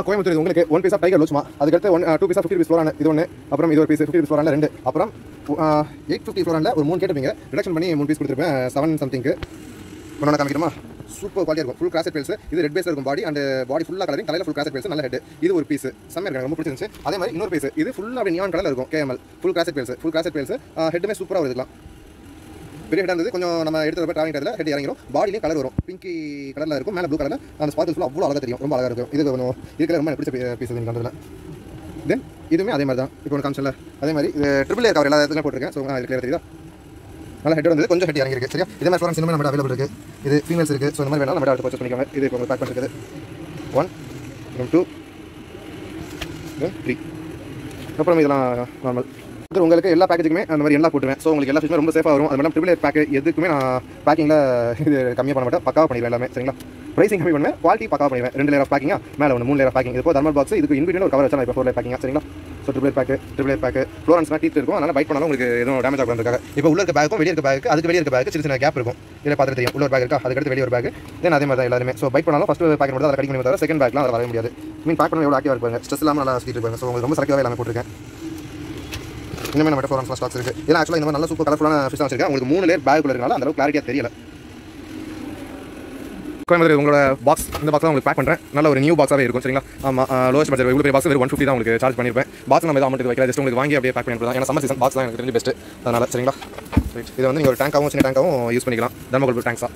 கோயம்புத்தூர் இது உங்களுக்கு one piece of tiger லோச்சுமா அதுக்கடுத்து one two piece of fifty rupees flowerhorn இது ஒன்று அப்புறம் இது ஒரு பீஸ் ஃபிஃப்டி ருபீஸ் ஃப்ளோரான ரெண்டு அப்புறம் எயிட் ஃபிஃப்டி ஃப்ளோரானில் ஒரு மூணு கேட்டுப்பீங்க ரிடக்ஷன் பண்ணி மூணு பீஸ் கொடுத்துருப்பேன் செவன் சம்திங்க்கு ஒன்று காமிக்கிறோமா சூப்பர் குவாலிட்டி இருக்கும் ஃபுல் கிராசட் பேல்ஸ் இது ரெட் பேஸ் இருக்கும் பாடி அண்ட் பாடி ஃபுல்லாக கலரிங் தலையில் ஃபுல் கிராசட் பேல்ஸ் நல்ல ஹெட் இது ஒரு பீஸ் செம்ம இருக்கு எனக்கு ரொம்ப பிடிச்சிருந்துச்சு அதே மாதிரி இன்னொரு பீஸ் இது ஃபுல்லாக அப்படி நியான் கலர் இருக்கும் KML full crossed pearls full crossed pearls ஹெட்டுமே சூப்பராக இருக்கலாம் பெரிய ஹெட் இருந்தது கொஞ்சம் நம்ம எடுத்து ட்ராவிங் டயத்தில் ஹெட் இறங்கிடும் பாடிலையும் கலர் வரும் பிங்கி கலரில் இருக்கும் மேலே ப்ளூ கலரில் அந்த ஸ்பார்க்கிள் ஃபுல்லாக அவ்வளோ அழகாக தெரியும் ரொம்ப அழகாக இருக்கும் இது கொஞ்சம் இருக்கிற ரொம்ப எனக்கு பிடிச்ச பீஸ் இந்த கண்டதில் தென் இதுவுமே அதே மாதிரி தான் இப்போ ஒன்று காமிச்சல அதே மாதிரி இது ட்ரிபிள் ஏர் கவர் எல்லா இடத்துலையும் போட்டிருக்கேன் ஸோ இது கிளியர் தெரியுதா நல்ல ஹெட் வந்து கொஞ்சம் ஹெட் இறங்கிருக்கு சரியா இதே மாதிரி ஃபாரன்ஸ் இன்னும் நம்ம அவைலபிள் இருக்குது இது ஃபீமேல்ஸ் இருக்குது ஸோ இந்த மாதிரி வேணாலும் நம்ம அடுத்து பர்ச்சேஸ் பண்ணிக்கோங்க இது இப்போ உங்களுக்கு பேக் பண்ணிருக்குது ஒன் அப்புறம் டூ த்ரீ அப்புறம் இதெல்லாம் நார்மல் இது உங்களுக்கு எல்லா பேக்கேஜுக்குமே அந்த மாதிரி எல்லாம் போட்டுவேன் ஸோ உங்களுக்கு எல்லா ஃபிஷ்மே ரொம்ப சேஃபாக வரும் அது மேடம் ட்ரிபிள் ஏர் பேக் எதுக்குமே நான் பேக்கிங்கில் இது கம்மியாக பண்ண மாட்டேன் பக்காவாக பண்ணிடுவேன் எல்லாமே சரிங்களா ப்ரைஸிங் கம்மி பண்ணுவேன் குவாலிட்டி பக்காவாக பண்ணிடுவேன் ரெண்டு லேயர் ஆஃப் பேக்கிங்கா மேலே ஒன்று மூணு லேயர் பேக்கிங் இது தர்மல் பாக்ஸ் இதுக்கு இன்பிடியில் ஒரு கவர் வச்சா இப்போ ஃபோர் லேயர் பேக்கிங்கா சரிங்களா so triple pack triple pack ஃப்ளோரன்ஸ்னா டீத் இருக்கும் அதனால் பைட் பண்ணாலும் உங்களுக்கு எதுவும் டேமேஜ் ஆகிறதுக்காக இப்போ உள்ள இருக்க பேக்கும் வெளியே இருக்க பேக்கு அதுக்கு வெளியே இருக்க பேக்கு சின்ன சின்ன கேப் இருக்கும் இதில் பார்த்துட்டு தெரியும் உள்ள ஒரு பேக் இருக்கா அதுக்கடுத்து வெளியே ஒரு பேக் தென் அதே மாதிரி தான் எல்லாருமே ஸோ பைட் பண்ணாலும் ஃபஸ்ட் பேக் மட்டும் அதை கடிக்க முடியும் தவிர செகண்ட் பேக்லாம் அதை வர முடியாது மீன் பேக் பண்ண எவ்வளோ ஆக்டிவாக இருப்பாங்க ஸ்ட்ரெஸ் இல்லாமல் நல்லா சுற்றிட்டு இருப்பாங்க ஸோ உங்களுக்கு ரொம்ப செலக்டாகவே எல்லாமே போட்டிருக்கேன் இன்னுமே நம்ம ஃபோர் ஸ்டாக்ஸ் இருக்குது ஏன்னா ஆக்சுவலாக இந்த மாதிரி நல்ல சூப்பர் கலர்ஃபுல்லான ஃபிஷ் வச்சிருக்கேன் உங்களுக்கு மூணு லேயர் பேக் இருக்கனால அந்த அளவுக்கு கிளாரிட்டியாக தெரியல கோயம்புத்தூர் உங்களோட பாக்ஸ் இந்த பாக்ஸ் உங்களுக்கு பேக் பண்ணுறேன் நல்ல ஒரு நியூ பாக்ஸாகவே இருக்கும் சரிங்களா ஆமாம் லோஸ்ட் பட்ஜெட் இவ்வளோ பெரிய பாக்ஸ் வெறும் ஒன் ஃபிஃப்டி தான் உங்களுக்கு சார்ஜ் பண்ணியிருப்பேன் பாக்ஸ் நம்ம எதாவது அமௌண்ட் வைக்கல ஜஸ்ட் உங்களுக்கு வாங்கி அப்படியே பேக் பண்ணி ஏன்னா சம்மர் சீசன் பாக்ஸ் தான் எனக்கு தெரிஞ்சு பெஸ்ட் அதனால் சரிங்களா ரைட் இது வந்து நீங்கள் ஒரு டேங்காகவும் சின்ன டேங்காகவும் யூஸ் பண்ணிக்கலாம் தர்மகோல் டேங்க்ஸாக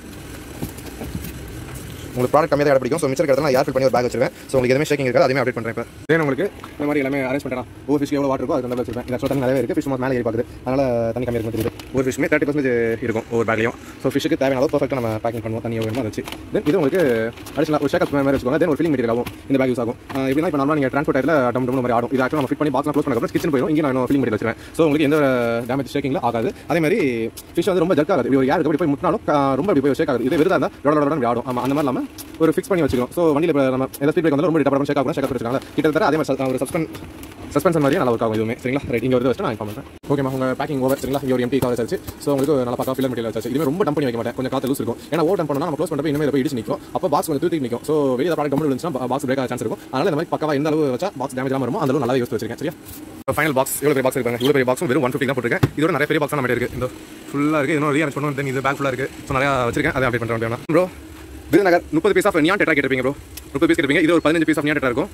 உங்களுக்கு ப்ராடக்ட் கம்மியாக தான் பிடிக்கும் ஸோ மிச்சர் இடத்துல நான் ஏர் ஃபில் பண்ணி ஒரு பேக் வச்சிருக்கேன் ஸோ உங்களுக்கு எதுவுமே ஷேக்கிங் இருக்காது அதுவுமே அப்டேட் பண்ணுறேன் இப்போ தென் உங்களுக்கு இந்த மாதிரி எல்லாமே அரேஞ்ச் பண்ணுறேன் ஒவ்வொரு ஃபிஷ்க்கு எவ்வளோ வாட்டர் இருக்கோ அது நல்லா வச்சிருப்பேன் இந்த தண்ணி நிறைய இருக்குது ஃபிஷ் மேலே ஏறி பார்க்குது அதனால் தண்ணி கம்மியாக இருக்கும் தெரியுது ஒரு ஃபிஷ்மே தேர்ட்டி பர்சன்டேஜ் இருக்கும் ஒவ்வொரு பேக்லையும் ஸோ ஃபிஷ்க்கு தேவையான அளவு பர்ஃபெக்டாக நம்ம பேக்கிங் பண்ணுவோம் தண்ணி வேணுமோ அதை வச்சு தென் இது உங்களுக்கு அடிஷனல் ஒரு ஷேக்கப் மாதிரி வச்சுக்கோங்க தென் ஒரு ஃபில்லிங் மெட்டீரியல் ஆகும் இந்த பேக் யூஸ் ஆகும் அஹ் எப்படின்னா இப்போ நம்ம நீங்கள் ட்ரான்ஸ்போர்ட் டைத்தில் டம் டம் மாதிரி ஆடும் இது ஆக்சுவலாக நம்ம ஃபிட் பண்ணி பாக்ஸ் க்ளோஸ் பண்ண கிச்சன் போயிடும் இங்கே நான் ஃபில்லிங் மெட்டீரியல் வச்சிருக்கேன் ஸோ உங்களுக்கு எந்த டேமேஜ் ஷேக்கிங்கில் ஆகாது அதே மாதிரி ஃபிஷ் வந்து ரொம்ப ஜர்க் ஆகாது இப்படி ஒரு யாருக்கு அப்படி போய் முட்டினாலும் க- ரொம்ப இப்படி போய் ஷேக் ஆகுது இது விருதா இருந்தால் டொட டொட ஆடும் ஆமாம் அந்த மாதிரி இல்லாமல் ஒரு ஃபிக்ஸ் பண்ணி வச்சுக்கணும் ஸோ வண்டியில் இப்போ நம்ம எதாவது ஸ்பீட் பிரேக் வந்து ரொம்ப டப்பா ஷேக் ஆகும் ஷேக் வச்சிருக்காங்க கிட்டத்தட்ட அதே மாதிரி ச- ஒரு சஸ்பென் சஸ்பென்ஷன் மாதிரியே நல்லா ஒர்க் ஆகும் இதுவுமே சரிங்களா ரைட் இங்கே ஒரு வச்சு நான் இன்ஃபார்ம் பண்ணுறேன் ஓகேமா உங்கள் பேக்கிங் ஓவர் சரிங்களா இங்கே ஒரு எம்டி கவர் வச்சு ஸோ உங்களுக்கு நல்லா பக்கா ஃபில்லர் மெட்டீரியல் வச்சு இதுவுமே ரொம்ப டம்ப் பண்ணி வைக்க மாட்டேன் கொஞ்சம் காற்று லூஸ் இருக்கும் ஏன்னா ஓவர் டம்ப் பண்ணா நம்ம க்ளோஸ் பண்ணுறப்ப இனிமேல் போய் இடிச்சு நிற்கும் அப்போ பாக்ஸ் கொஞ்சம் தூக்கி நிற்கும் ஸோ வெளியே ப்ராடக்ட் கம்பெனி இருந்துச்சுன்னா பாக்ஸ் பிரேக் ஆக சான்ஸ் இருக்கும் அதனால இந்த மாதிரி பக்கவா எந்த அளவு வச்சா பாக்ஸ் டேமேஜ் ஆகாம வருமோ அந்த அளவு நல்லா யூஸ் வச்சிருக்கேன் சரியா ஃபைனல் பாக்ஸ் எவ்வளோ பெரிய பாக்ஸ் இருக்காங்க இவ்வளோ பெரிய பாக்ஸும் வெறும் ஒன் ஃபிஃப்டி தான் போட்டிருக்கேன் இதோட நிறைய பெரிய பாக்ஸ் நம்ம இருக்குது இந்த ஃபுல்லாக இருக்குது இன்னொரு ரீஅரேஞ்ச் பண்ணுவோம் தென் இது பேக் ஃபுல்லாக இருக்குது ஸோ நிறையா வச்சிருக்கேன் அதை அப்டேட் பண்ணுறேன் ப்ரோ விருதுநகர் முப்பது பீஸ் ஆஃப் நியான் டெட்ரா கேட்டிருப்பீங்க ப்ரோ முப்பது பீஸ் கேட்டிருப்பீங்க இது ஒரு பதினஞ்சு பீஸ் ஆஃப் நியான் டெட்ரா இருக்கும்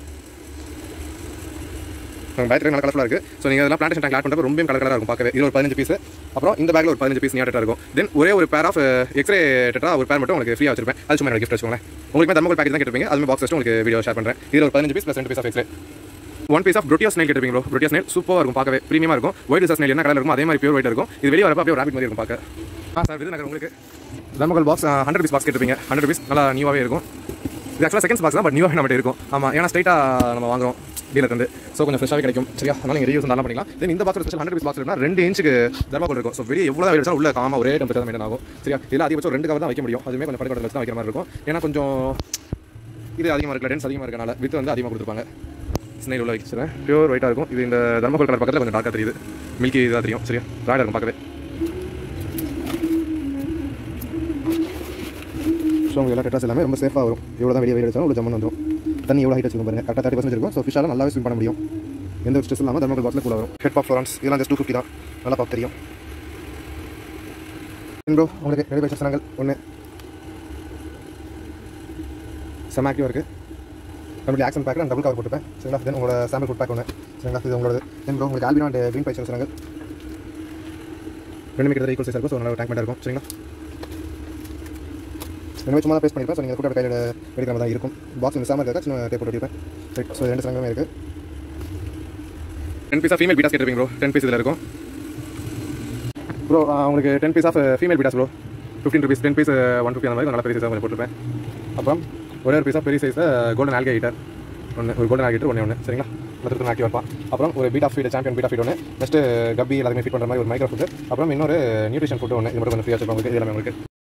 பேட்டரி நல்ல கலர்ஃபுல்லாக இருக்குது ஸோ நீங்கள் இதெல்லாம் பிளான்டேஷன் டேங்க் ஆட் பண்ணுறப்ப ரொம்ப கலர் கலராக இருக்கும் பார்க்கவே இது ஒரு பதினஞ்சு பீஸ் அப்புறம் இந்த பேக்கில் ஒரு பதினஞ்சு பீஸ் நியான் டெட்ரா இருக்கும் தென் ஒரே ஒரு பேர் ஆஃப் எக்ஸ்ரே டெட்ரா ஒரு பேர் மட்டும் உங்களுக்கு ஃப்ரீயாக வச்சிருப்பேன் அது சும்மா கிஃப்ட் வச்சுக்கோங்களேன் உங்களுக்கு தர்மகோல் பேக்கேஜ் தான் கேட்டிருப்பீங்க அதுமே பாக்ஸ் வச்சு உங்களுக்கு வீடியோ ஷேர் பண்ணுறேன் இதில் ஒரு பதினஞ்சு பீஸ் ப்ளஸ் ரெண்டு piece of X ray one piece of brotia snail கேட்டிருப்பீங்க ப்ரோ ப்ரோட்டியா ஸ்னைல் சூப்பராக இருக்கும் பார்க்கவே ப்ரீமியமாக இருக்கும் ஒயிட் ரிசர்ச் ஸ்னைல் என்ன கலர் இருக்கும் அதே மாதிரி பியூர் ஒயிட் இருக்கும் இது வெளியே வரப்போ அப்படியே ராபிட் மாதிரி இருக்கும் பார்க்க ஆ சார் விருதுநகர் உங்களுக்கு thermocol box hundred piece box கேட்டிருப்பீங்க ஹண்ட்ரட் பீஸ் நல்லா நியூவாகவே இருக்கும் இது ஆக்சுவலாக செகண்ட்ஸ் பாக்ஸ் தான் பட் நியூவாக நம்மகிட்ட இருக்கும் ஆமாம் ஏன்னா ஸ்ட்ரைட்டாக நம்ம வாங்குறோம் டீலர் இருந்து ஸோ கொஞ்சம் ஃப்ரெஷ்ஷாகவே கிடைக்கும் சரியா அதனால நீங்கள் ரீயூஸ் நல்லா பண்ணிக்கலாம் தென் இந்த box special hundred piece box இருக்குன்னா ரெண்டு இன்ச்சுக்கு தர்மகோல் இருக்கும் ஸோ வெளியே எவ்வளோ வெளியே உள்ள காம ஒரே டெம்பரேச்சர் தான் மெயின்டைன் ஆகும் சரியா இதில் அதிகபட்சம் ரெண்டு கவர் தான் வைக்க முடியும் அதுவுமே கொஞ்சம் படுக்கடத்தில் வச்சு தான் வைக்கிற மாதிரி இருக்கும் ஏன்னா கொஞ்சம் இது அதிகமாக இருக்கல டென்ஸ் அதிகமாக இருக்கனால வித்து வந்து அதிகமாக கொடுத்துருப்பாங்க ஸ்னைல் உள்ள வச்சுருவேன் பியூர் ஒயிட்டாக இருக்கும் இது இந்த தர்மகோல் கலர் பக்கத்தில் கொஞ்சம் டார்க்காக தெரியுது மில்கி இதாக தெரியும் சரியா ராடாக இருக்கும் பார்க்கவே ஸோ உங்களுக்கு எல்லா டெட்டாஸ் எல்லாமே ரொம்ப சேஃபாக வரும் எவ்வளோ தான் வெளியே வெளியே அடிச்சாலும் ஒரு ஜம்மன் வந்துடும் தண்ணி எவ்வளோ ஹைட் வச்சுக்கோங்க பாருங்க கரெக்டாக தேர்ட்டி பர்சன்ட் இருக்கும் ஸோ ஃபிஷ்ஷால் நல்லாவே ஸ்விம் பண்ண முடியும் எந்த ஒரு ஸ்ட்ரெஸ் இல்லாமல் தர்மகோல் பாக்ஸில் கூட வரும் ஹெட் பாப் ஃப்ளாரன்ஸ் இதெல்லாம் ஜஸ்ட் டூ ஃபிஃப்டி தான் நல்லா பாப் தெரியும் ப்ரோ உங்களுக்கு ரெடி பைசஸ் நாங்கள் ஒன்று செம்ம ஆக்டிவாக இருக்குது நம்மளுடைய ஆக்ஷன் பேக்கில் டபுள் கவர் போட்டுப்பேன் சரிங்களா தென் உங்களோட சாம்பிள் ஃபுட் பேக் ஒன்று சரிங்களா இது உங்களோட தென் ப்ரோ உங்களுக்கு ஆல்பினோ அண்ட் க்ரீன் பைசஸ் நாங்கள் ரெண்டுமே கிட்ட ஈக்குவல் சைஸ் இருக்கும் ஸோ நல்லா டேங்க் இருக்கும் சரிங்களா ரெண்டுமே சும்மா தான் பேஸ்ட் பண்ணியிருப்பேன் ஸோ நீங்கள் கூட கையில் எடுக்கிற மாதிரி தான் இருக்கும் பாக்ஸ் மிஸ் ஆகாமல் இருக்கா சின்ன டேப் போட்டு வைப்பேன் ரைட் ஸோ ரெண்டு சங்கமே இருக்குது ten piece of female bettas கேட்டிருப்பீங்க ப்ரோ டென் பீஸ் இதில் இருக்கும் ப்ரோ உங்களுக்கு ten piece of female bettas bro fifteen rupees ten piece one fifty அந்த மாதிரி நல்லா பெரிய சைஸாக கொஞ்சம் போட்டுருப்பேன் அப்புறம் ஒரே ஒரு பீஸ் ஆஃப் பெரிய சைஸில் கோல்டன் ஆல்கே ஹீட்டர் ஒன்று ஒரு கோல்டன் ஆல்கேட்டர் ஒன்று ஒன்று சரிங்களா மொத்தத்தில் ஆக்டிவ் இருப்பான் அப்புறம் ஒரு bit of feed champion bit of feed ஒன்று நெக்ஸ்ட் கப்பி எல்லாமே ஃபிட் பண்ணுற மாதிரி ஒரு மைக்ரோ ஃபுட் அப்புறம் இன்னொரு நியூட்ரிஷன் ஃபுட் ஒன்று இது மட்டும் கொஞ்சம் ஃப்ரீயாக வச்சுருப்பாங்க இது எல்லாமே உங்களுக்கு